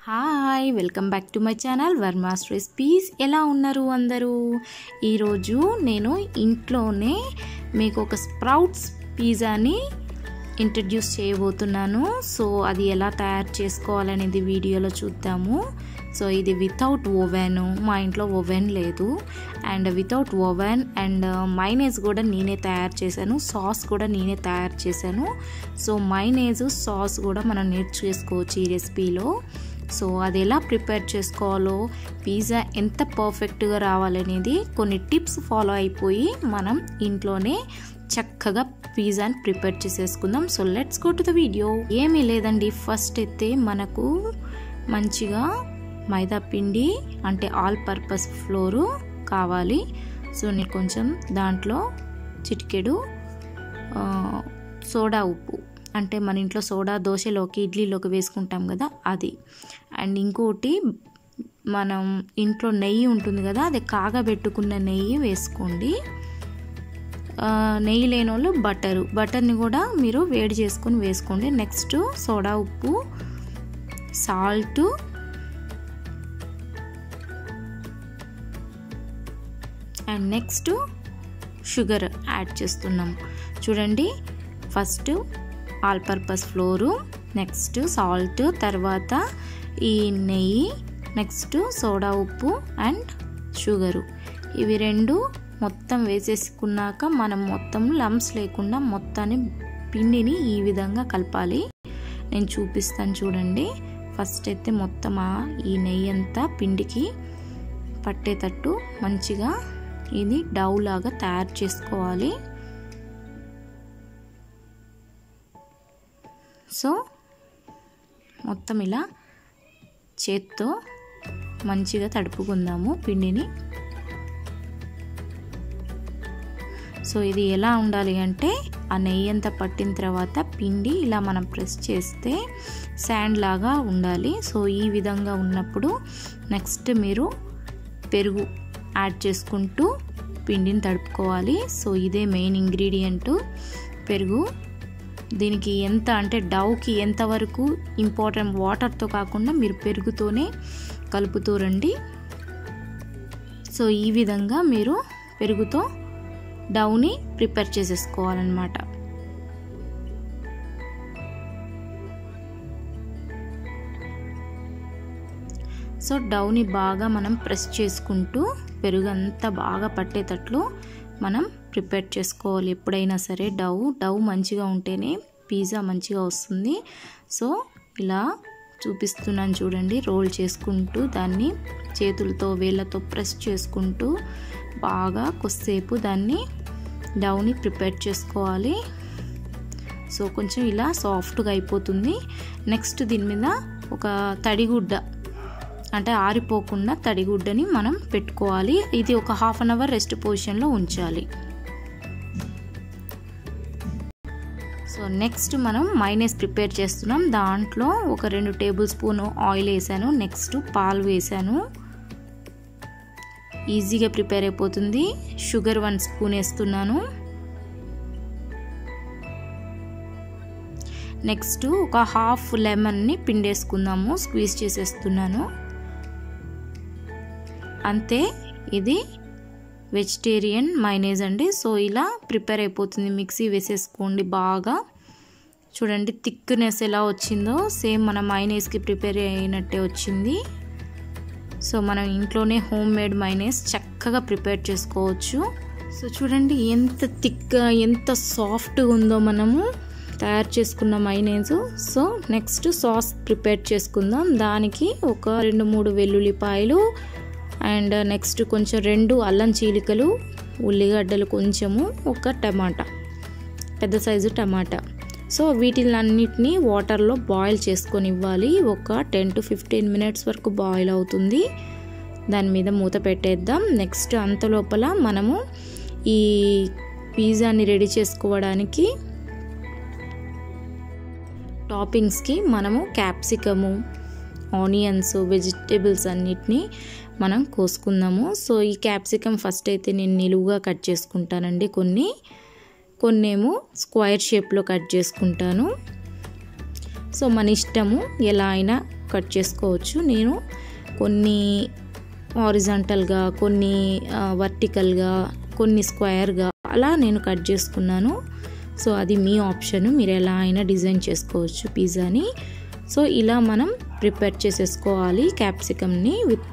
hi welcome back to my channel Varma's recipes ఎలా ఉన్నారు అందరూ ఈరోజు నేను ఇంట్లోనే మీకు ఒక స్ప్రౌట్స్ పిజ్జాని ఇంట్రడ్యూస్ చేయబోతున్నాను సో అది ఎలా తయారు చేసుకోవాలనేది వీడియోలో చూద్దాము సో ఇది వితౌట్ ఓవెన్ మా ఇంట్లో ఓవెన్ లేదు and without oven and mayonnaise కూడా నేనే తయారు చేశాను సాస్ కూడా నేనే తయారు చేశాను సో మైనేజ్ సాస్ కూడా మనం నేర్చుకోవచ్చు ఈ రెసిపీలో సో అది ఎలా ప్రిపేర్ చేసుకోవాలో పిజ్జా ఎంత పర్ఫెక్ట్గా రావాలనేది కొన్ని టిప్స్ ఫాలో అయిపోయి మనం ఇంట్లోనే చక్కగా పిజ్జాని ప్రిపేర్ చేసేసుకుందాం so let's go to the video ఏమీ లేదండి ఫస్ట్ అయితే మనకు మంచిగా మైదా పిండి అంటే ఆల్ పర్పస్ ఫ్లోరు కావాలి సో నేను కొంచెం దాంట్లో చిటికెడు సోడా ఉప్పు అంటే మన ఇంట్లో సోడా దోశలోకి ఇడ్లీలోకి వేసుకుంటాం కదా అది అండ్ ఇంకోటి మనం ఇంట్లో నెయ్యి ఉంటుంది కదా అది కాగబెట్టుకున్న నెయ్యి వేసుకోండి నెయ్యి లేని వాళ్ళు బటరు బటర్ని కూడా మీరు వేడి చేసుకొని వేసుకోండి నెక్స్ట్ సోడా ఉప్పు salt and next sugar add చేస్తున్నాం చూడండి first all purpose flour next salt తర్వాత ఈ నెయ్యి నెక్స్ట్ సోడా ఉప్పు అండ్ షుగరు ఇవి రెండు మొత్తం వేసేసుకున్నాక మనం మొత్తం లమ్స్ లేకుండా మొత్తాన్ని పిండిని ఈ విధంగా కలపాలి నేను చూపిస్తాను చూడండి ఫస్ట్ అయితే మొత్తం ఈ నెయ్యి అంతా పిండికి పట్టేటట్టు మంచిగా ఇది డౌ లాగా తయారు చేసుకోవాలి సో మొత్తం ఇలా చేత్తో మంచిగా తడుపుకుందాము పిండిని సో ఇది ఎలా ఉండాలి అంటే ఆ నెయ్యి అంతా పట్టిన తర్వాత పిండి ఇలా మనం ప్రెస్ చేస్తే శాండ్ లాగా ఉండాలి సో ఈ విధంగా ఉన్నప్పుడు నెక్స్ట్ మీరు పెరుగు యాడ్ చేసుకుంటూ పిండిని తడుపుకోవాలి సో ఇదే మెయిన్ ఇంగ్రీడియంట్ పెరుగు దీనికి ఎంత అంటే డౌకి ఎంతవరకు ఇంపార్టెంట్ వాటర్తో కాకుండా మీరు పెరుగుతోనే కలుపుతూ రండి సో ఈ విధంగా మీరు పెరుగుతో డౌని ప్రిపేర్ చేసేసుకోవాలన్నమాట సో డౌని బాగా మనం ప్రెస్ చేసుకుంటూ పెరుగు అంతా బాగా పట్టేటట్లు మనం ప్రిపేర్ చేసుకోవాలి ఎప్పుడైనా సరే డౌ డౌ మంచిగా ఉంటేనే పిజ్జా మంచిగా వస్తుంది సో ఇలా చూపిస్తున్నాను చూడండి రోల్ చేసుకుంటూ దాన్ని చేతులతో వేళ్ళతో ప్రెస్ చేసుకుంటూ బాగా కొద్దిసేపు దాన్ని డౌని ప్రిపేర్ చేసుకోవాలి సో కొంచెం ఇలా సాఫ్ట్గా అయిపోతుంది నెక్స్ట్ దీని మీద ఒక తడిగుడ్డ అంటే ఆరిపోకుండా తడిగుడ్డని మనం పెట్టుకోవాలి ఇది ఒక హాఫ్ అన్ అవర్ రెస్ట్ పొజిషన్లో ఉంచాలి సో నెక్స్ట్ మనం మైనస్ ప్రిపేర్ చేస్తున్నాం దాంట్లో ఒక రెండు టేబుల్ స్పూన్ ఆయిల్ వేసాను నెక్స్ట్ పాలు వేసాను ఈజీగా ప్రిపేర్ అయిపోతుంది షుగర్ వన్ స్పూన్ వేస్తున్నాను నెక్స్ట్ ఒక హాఫ్ లెమన్ని పిండేసుకుందాము స్క్వీజ్ చేసేస్తున్నాను అంతే ఇది వెజిటేరియన్ మైనేజ్ అండి సో ఇలా ప్రిపేర్ అయిపోతుంది మిక్సీ వేసేసుకోండి బాగా చూడండి థిక్నెస్ ఎలా వచ్చిందో సేమ్ మన మైనేజ్కి ప్రిపేర్ అయినట్టే వచ్చింది సో మనం ఇంట్లోనే హోమ్ మేడ్ మైనేజ్ చక్కగా ప్రిపేర్ చేసుకోవచ్చు సో చూడండి ఎంత థిక్గా ఎంత సాఫ్ట్గా ఉందో మనము తయారు చేసుకున్న mayonnaise so next sauce prepare చేసుకుందాం దానికి ఒక రెండు మూడు వెల్లుల్లిపాయలు అండ్ నెక్స్ట్ కొంచెం రెండు అల్లం చీలికలు ఉల్లిగడ్డలు కొంచెము ఒక టమాటా పెద్ద సైజు టమాటా సో వీటిలన్నిటినీ వాటర్లో బాయిల్ చేసుకొని ఇవ్వాలి ఒక టెన్ టు ఫిఫ్టీన్ మినిట్స్ వరకు బాయిల్ అవుతుంది దాని మీద మూత పెట్టేద్దాం నెక్స్ట్ అంత లోపల మనము ఈ పిజ్జాని రెడీ చేసుకోవడానికి టాపింగ్స్కి మనము క్యాప్సికము ఆనియన్స్ వెజిటేబుల్స్ అన్నిటినీ మనం కోసుకుందాము సో ఈ క్యాప్సికమ్ ఫస్ట్ అయితే నేను నిలువుగా కట్ చేసుకుంటానండి కొన్ని కొన్నేమో స్క్వైర్ షేప్లో కట్ చేసుకుంటాను సో మన ఇష్టము ఎలా అయినా కట్ చేసుకోవచ్చు నేను కొన్ని హారిజాంటల్గా కొన్ని వర్టికల్గా కొన్ని స్క్వేర్గా అలా నేను కట్ చేసుకున్నాను సో అది మీ ఆప్షన్ మీరు ఎలా అయినా డిజైన్ చేసుకోవచ్చు పిజ్జాని సో ఇలా మనం ప్రిపేర్ చేసేసుకోవాలి క్యాప్సికమ్ని విత్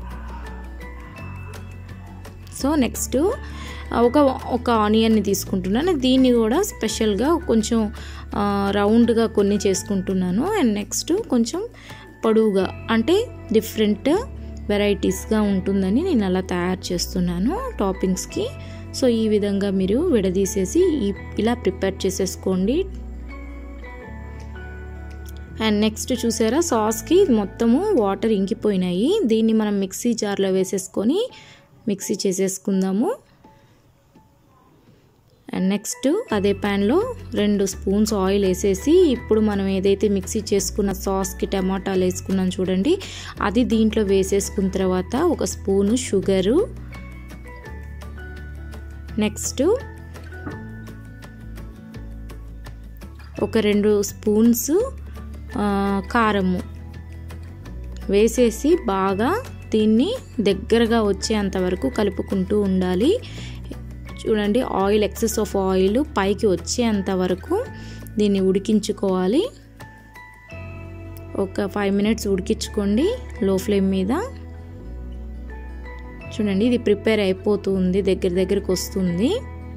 సో నెక్స్ట్ ఒక ఒక ఆనియన్ని తీసుకుంటున్నాను దీన్ని కూడా స్పెషల్గా కొంచెం రౌండ్గా కొన్ని చేసుకుంటున్నాను అండ్ నెక్స్ట్ కొంచెం పొడవుగా అంటే డిఫరెంట్ వెరైటీస్గా ఉంటుందని నేను అలా తయారు చేస్తున్నాను టాపింగ్స్కి సో ఈ విధంగా మీరు విడదీసేసి ఇలా ప్రిపేర్ చేసేసుకోండి అండ్ నెక్స్ట్ చూసారా సాస్కి మొత్తము వాటర్ ఇంకిపోయినాయి దీన్ని మనం మిక్సీ జార్లో వేసేసుకొని మిక్సీ చేసేసుకుందాము అండ్ నెక్స్ట్ అదే ప్యాన్లో రెండు స్పూన్స్ ఆయిల్ వేసేసి ఇప్పుడు మనం ఏదైతే మిక్సీ చేసుకున్న సాస్కి టమాటాలు వేసుకున్నాం చూడండి అది దీంట్లో వేసేసుకున్న తర్వాత ఒక స్పూను షుగరు నెక్స్ట్ ఒక రెండు స్పూన్స్ కారము వేసేసి బాగా దీన్ని దగ్గరగా వచ్చేంత వరకు కలుపుకుంటూ ఉండాలి చూడండి ఆయిల్ ఎక్సెస్ ఆఫ్ ఆయిల్ పైకి వచ్చేంత వరకు దీన్ని ఉడికించుకోవాలి ఒక ఫైవ్ మినిట్స్ ఉడికించుకోండి లో ఫ్లేమ్ మీద చూడండి ఇది ప్రిపేర్ అయిపోతుంది దగ్గర దగ్గరకు వస్తుంది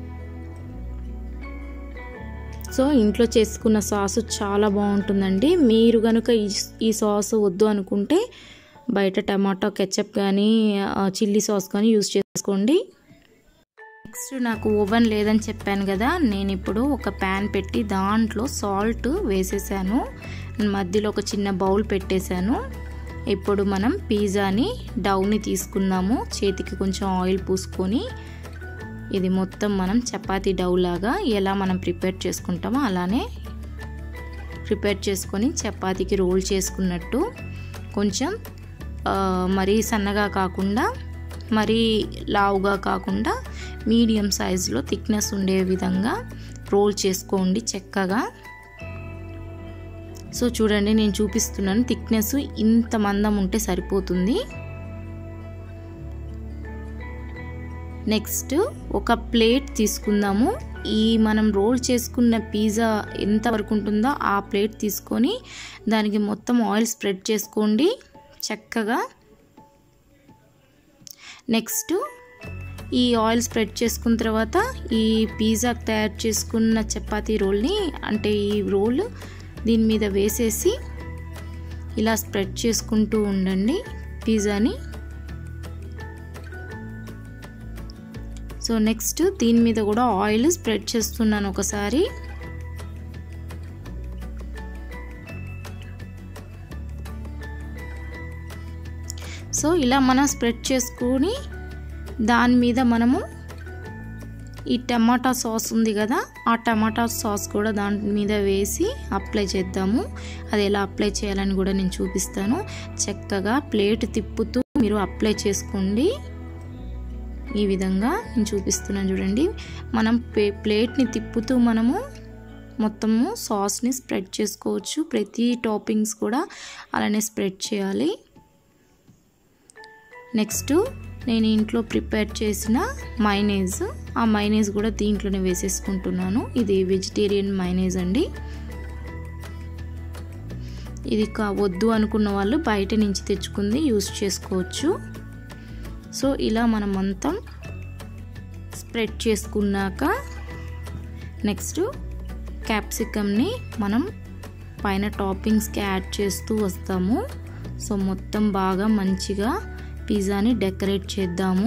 సో ఇంట్లో చేసుకున్న సాసు చాలా బాగుంటుందండి మీరు కనుక ఈ సాస్ వద్దు అనుకుంటే బయట టమాటో కెచప్ కానీ చిల్లీ సాస్ కానీ యూస్ చేసుకోండి నెక్స్ట్ నాకు ఓవెన్ లేదని చెప్పాను కదా నేను ఇప్పుడు ఒక ప్యాన్ పెట్టి దాంట్లో సాల్ట్ వేసేసాను మధ్యలో ఒక చిన్న బౌల్ పెట్టేశాను ఇప్పుడు మనం పిజ్జాని డౌని తీసుకున్నాము చేతికి కొంచెం ఆయిల్ పూసుకొని ఇది మొత్తం మనం చపాతీ డౌ లాగా ఎలా మనం ప్రిపేర్ చేసుకుంటామో అలానే ప్రిపేర్ చేసుకొని చపాతీకి రోల్ చేసుకున్నట్టు కొంచెం మరీ సన్నగా కాకుండా మరీ లావుగా కాకుండా మీడియం సైజులో థిక్నెస్ ఉండే విధంగా రోల్ చేసుకోండి చక్కగా సో చూడండి నేను చూపిస్తున్నాను థిక్నెస్ ఇంత మందం ఉంటే సరిపోతుంది నెక్స్ట్ ఒక ప్లేట్ తీసుకుందాము ఈ మనం రోల్ చేసుకున్న పిజ్జా ఎంత వరకు ఉంటుందో ఆ ప్లేట్ తీసుకొని దానికి మొత్తం ఆయిల్ స్ప్రెడ్ చేసుకోండి చక్కగా నెక్స్ట్ ఈ ఆయిల్ స్ప్రెడ్ చేసుకున్న తర్వాత ఈ పిజ్జా తయారు చేసుకున్న చపాతీ రోల్ని అంటే ఈ రోల్ దీని మీద వేసేసి ఇలా స్ప్రెడ్ చేసుకుంటూ ఉండండి పిజ్జాని సో నెక్స్ట్ దీని మీద కూడా ఆయిల్ స్ప్రెడ్ చేస్తున్నాను ఒకసారి సో ఇలా మనం స్ప్రెడ్ చేసుకుని దాని మీద మనము ఈ టమాటా సాస్ ఉంది కదా ఆ టమాటా సాస్ కూడా దాని మీద వేసి అప్లై చేద్దాము అది ఎలా అప్లై చేయాలని కూడా నేను చూపిస్తాను చక్కగా ప్లేట్ తిప్పుతూ మీరు అప్లై చేసుకోండి ఈ విధంగా నేను చూపిస్తున్నాను చూడండి మనం ప్లేట్ని తిప్పుతూ మనము మొత్తము సాస్ని స్ప్రెడ్ చేసుకోవచ్చు ప్రతి టాపింగ్స్ కూడా అలానే స్ప్రెడ్ చేయాలి నెక్స్ట్ నేను ఇంట్లో ప్రిపేర్ చేసిన మైనేజ్ ఆ మైనేజ్ కూడా దీంట్లోనే వేసేసుకుంటున్నాను ఇది వెజిటేరియన్ మైనేజ్ అండి ఇది కా వద్దు అనుకున్న వాళ్ళు బయట నుంచి తెచ్చుకుంది యూస్ చేసుకోవచ్చు సో ఇలా మనం అంతా స్ప్రెడ్ చేసుకున్నాక నెక్స్ట్ క్యాప్సికమ్ని మనం పైన టాపింగ్స్కి యాడ్ చేస్తూ వస్తాము సో మొత్తం బాగా మంచిగా పిజ్జాని డెకరేట్ చేద్దాము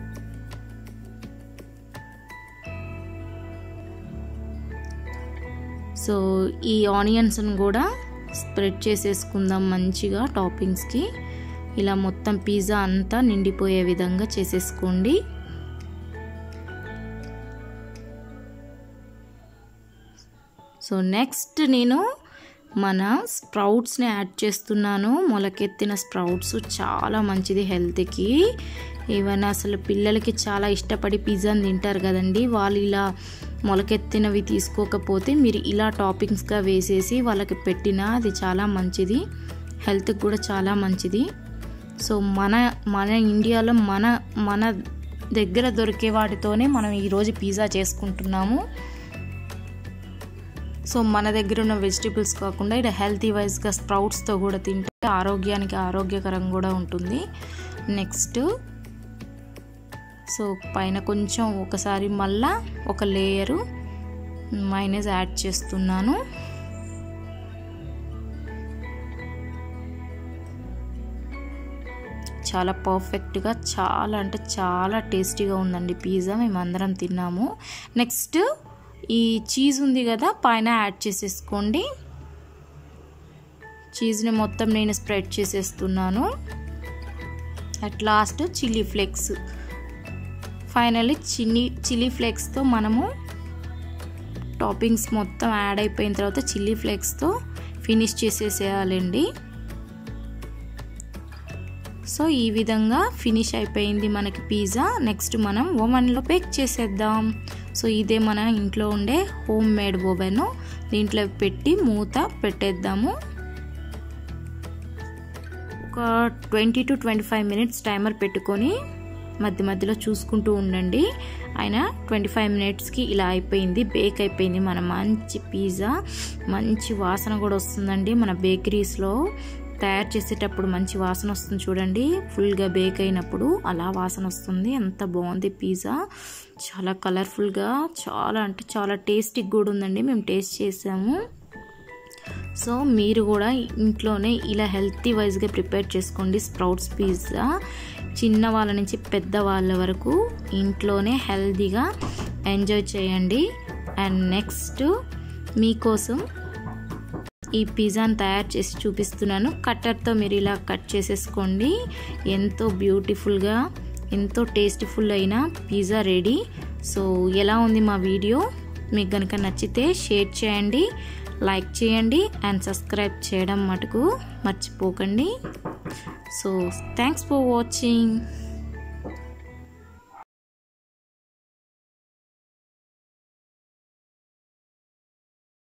సో ఈ ఆనియన్స్ని కూడా స్ప్రెడ్ చేసేసుకుందాం మంచిగా టాపింగ్స్కి ఇలా మొత్తం పిజ్జా అంతా నిండిపోయే విధంగా చేసేసుకోండి సో నెక్స్ట్ నేను మన స్ప్రౌట్స్ని యాడ్ చేస్తున్నాను మొలకెత్తిన స్ప్రౌట్స్ చాలా మంచిది హెల్త్కి ఏమైనా అసలు పిల్లలకి చాలా ఇష్టపడి పిజ్జాని తింటారు కదండి వాళ్ళు ఇలా మొలకెత్తినవి తీసుకోకపోతే మీరు ఇలా టాపింగ్స్గా వేసేసి వాళ్ళకి పెట్టినా అది చాలా మంచిది హెల్త్కి కూడా చాలా మంచిది సో మన మన ఇండియాలో మన మన దగ్గర దొరికే వాటితోనే మనం ఈరోజు పిజ్జా చేసుకుంటున్నాము సో మన దగ్గర ఉన్న వెజిటేబుల్స్ కాకుండా ఇక్కడ హెల్తీ వైజ్గా స్ప్రౌట్స్తో కూడా తింటే ఆరోగ్యానికి ఆరోగ్యకరం కూడా ఉంటుంది నెక్స్ట్ సో పైన కొంచెం ఒకసారి మళ్ళా ఒక లేయరు మైనస్ యాడ్ చేస్తున్నాను చాలా పర్ఫెక్ట్గా చాలా అంటే చాలా టేస్టీగా ఉందండి పిజ్జా మేము అందరం తిన్నాము నెక్స్ట్ ఈ చీజ్ ఉంది కదా పైన యాడ్ చేసేసుకోండి చీజ్ని మొత్తం నేను స్ప్రెడ్ చేసేస్తున్నాను at last chilli flakes finally chilli chilli ఫ్లేక్స్తో మనము టాపింగ్స్ మొత్తం యాడ్ అయిపోయిన తర్వాత చిల్లీ ఫ్లేక్స్తో ఫినిష్ చేసేసేయాలండి సో ఈ విధంగా ఫినిష్ అయిపోయింది మనకి పిజ్జా నెక్స్ట్ మనం ఓవెన్లో బేక్ చేసేద్దాం సో ఇదే మన ఇంట్లో ఉండే హోమ్ మేడ్ ఓవెన్ దీంట్లో పెట్టి మూత పెట్టేద్దాము ఒక twenty to twenty five minutes timer పెట్టుకొని మధ్య మధ్యలో చూసుకుంటూ ఉండండి ఆయన ట్వంటీ ఫైవ్ మినిట్స్కి ఇలా అయిపోయింది బేక్ అయిపోయింది మన మంచి పిజ్జా మంచి వాసన కూడా వస్తుందండి మన బేకరీస్లో తయారు చేసేటప్పుడు మంచి వాసన వస్తుంది చూడండి ఫుల్గా బేక్ అయినప్పుడు అలా వాసన వస్తుంది ఎంత బాగుంది పిజ్జా చాలా కలర్ఫుల్గా చాలా అంటే చాలా టేస్టీ కూడా ఉందండి మేము టేస్ట్ చేసాము సో మీరు కూడా ఇంట్లోనే ఇలా హెల్తీ వైజ్గా ప్రిపేర్ చేసుకోండి స్ప్రౌట్స్ పిజ్జా చిన్న వాళ్ళ నుంచి పెద్ద వాళ్ళ వరకు ఇంట్లోనే హెల్తీగా ఎంజాయ్ చేయండి అండ్ నెక్స్ట్ మీకోసం ఈ పిజ్జాని తయారు చేసి చూపిస్తున్నాను కట్టర్తో మీరు ఇలా కట్ చేసేసుకోండి ఎంతో బ్యూటిఫుల్గా ఎంతో టేస్టీఫుల్ అయిన పిజ్జా రెడీ సో ఎలా ఉంది మా వీడియో మీకు కనుక నచ్చితే షేర్ చేయండి లైక్ చేయండి అండ్ సబ్స్క్రైబ్ చేయడం మటుకు మర్చిపోకండి సో థ్యాంక్స్ ఫర్ వాచింగ్